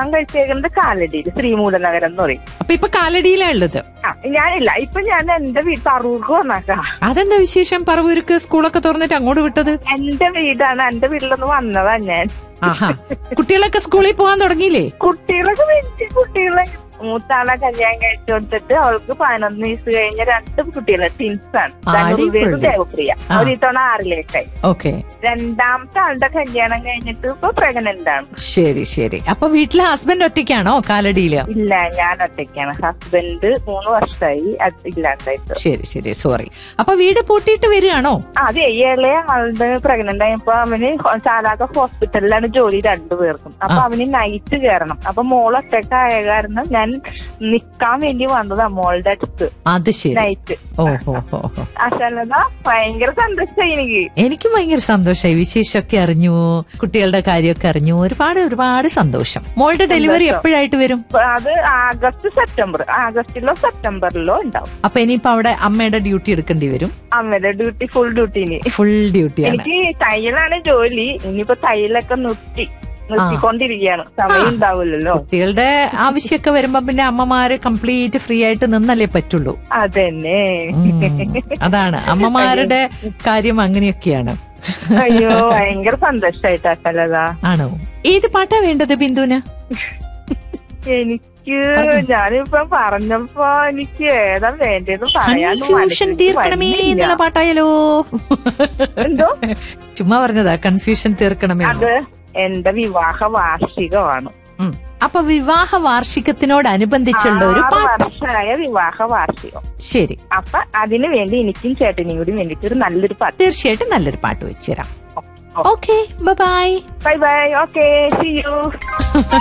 വിവാഹം കഴിച്ചേക്കുന്നത് കാലടിയിൽ ശ്രീമൂലനഗരം എന്ന് പറയും അപ്പൊ ഇപ്പൊ കാലടിയിലാ ഉള്ളത് ആ ഞാനില്ല ഇപ്പൊ ഞാൻ എന്റെ വീട് പറൂർക്ക് വന്നാക്കാ അതെന്താ വിശേഷം പറവൂർക്ക് സ്കൂളൊക്കെ തുറന്നിട്ട് അങ്ങോട്ട് വിട്ടത് എന്റെ വീടാണ് എന്റെ വീട്ടിലൊന്ന് വന്നതാ ഞാൻ ആഹാ കുട്ടികളൊക്കെ സ്കൂളിൽ പോകാൻ തുടങ്ങിയില്ലേ കുട്ടികളൊക്കെ വലിയ കുട്ടികളെ മൂത്താളെ കല്യാണം കഴിച്ചു കൊടുത്തിട്ട് അവൾക്ക് പതിനൊന്ന് വയസ്സ് കഴിഞ്ഞ രണ്ട് കുട്ടികളെ ട്വിൻസ് ആണ് അടിപൊളി. ധനുർവേദ് ദേവപ്രിയ ആ. ഒരു തവണ ആറിലേക്കായി ഓക്കെ രണ്ടാമത്തെ ആളുടെ കല്യാണം കഴിഞ്ഞിട്ട് ഇപ്പൊ പ്രഗ്നന്റ് ആണ് ശരി ശരി അപ്പൊ വീട്ടിലെ ഹസ്ബൻഡ് ഒറ്റയ്ക്കാണോ കാലടിയില് ഇല്ല ഞാൻ ഒറ്റയ്ക്കാണ് ഹസ്ബൻഡ് മൂന്ന് വർഷമായി അത് ഇല്ലാണ്ടായിട്ട് ശരി ശരി സോറി അപ്പൊ വീട് പൂട്ടിയിട്ട് വരികയാണോ അത് ഇളയ ആളുടെ പ്രഗ്നന്റ് ആയപ്പോ അവന് ചാലാക ഹോസ്പിറ്റലിലാണ് ജോലി രണ്ടുപേർക്കും അപ്പൊ ആ. അവന് നൈറ്റ് കയറണം അപ്പൊ മോൾ ഒറ്റക്കായ കാരണം ഞാൻ നിക്കാൻ വേണ്ടി വന്നതാ മോളുടെ അടുത്ത് അത് ശരി നൈറ്റ് ഓ ഹോ ഹോ ഹോ അശലത ഭയങ്കര സന്തോഷമായി എനിക്ക് എനിക്കും ഭയങ്കര സന്തോഷമായി വിശേഷമൊക്കെ അറിഞ്ഞു കുട്ടികളുടെ കാര്യമൊക്കെ അറിഞ്ഞു ഒരുപാട് ഒരുപാട് സന്തോഷം മോളുടെ ഡെലിവറി സന്തോഷം. എപ്പോഴായിട്ട് വരും അപ്പൊ അത് ആഗസ്റ്റ് സെപ്റ്റംബർ ആഗസ്റ്റിലോ സെപ്റ്റംബറിലോ ഉണ്ടാവും അപ്പൊ ഇനിയിപ്പോ അവിടെ അമ്മയുടെ ഡ്യൂട്ടി എടുക്കേണ്ടി വരും അമ്മയുടെ ഡ്യൂട്ടി ഫുൾ ഡ്യൂട്ടിന് ഫുൾ ഡ്യൂട്ടിയാണ് എനിക്ക് തയ്യലാണ് ജോലി ഇനിയിപ്പോ തയ്യലൊക്കെ നിർത്തി നിർത്തിക്കൊണ്ടിരിക്കുകയാണ് സമയം ഉണ്ടാവില്ലല്ലോ കുട്ടികളുടെ ആവശ്യമൊക്കെ വരുമ്പോ പിന്നെ അമ്മമാര് കംപ്ലീറ്റ് ഫ്രീ ആയിട്ട് നിന്നല്ലേ പറ്റുള്ളൂ അതന്നെ ഉം, അതാണ് അമ്മമാരുടെ കാര്യം അങ്ങനെയൊക്കെയാണ് അയ്യോ ഭയങ്കര സന്തോഷായിട്ടാ ശലത ആണോ ഏത് പാട്ടാ വേണ്ടത് ബിന്ദുവിന് എനിക്ക് ഞാനിപ്പോ പറഞ്ഞപ്പോ എനിക്ക് ഏതാ വേണ്ടത് പറയാൻ കൺഫ്യൂഷൻ തീർക്കണമേ എന്നുള്ള പാട്ടായാലോ എന്തോ ചുമ്മാ പറഞ്ഞതാ കൺഫ്യൂഷൻ തീർക്കണമേ അത് എന്റെ വിവാഹ വാർഷികമാണ് ഉം. അപ്പൊ വിവാഹ വാർഷികത്തിനോടനുബന്ധിച്ചുള്ള ഒരു ആറ് പാട്ട് വർഷമായ വിവാഹ വാർഷികം ശരി അപ്പൊ അതിനു വേണ്ടി എനിക്കും ചേട്ടനും കൂടി വേണ്ടിട്ട് ഒരു നല്ലൊരു പാട്ട് തീർച്ചയായിട്ടും നല്ലൊരു പാട്ട് വെച്ചുതരാം okay bye bye bye okay see U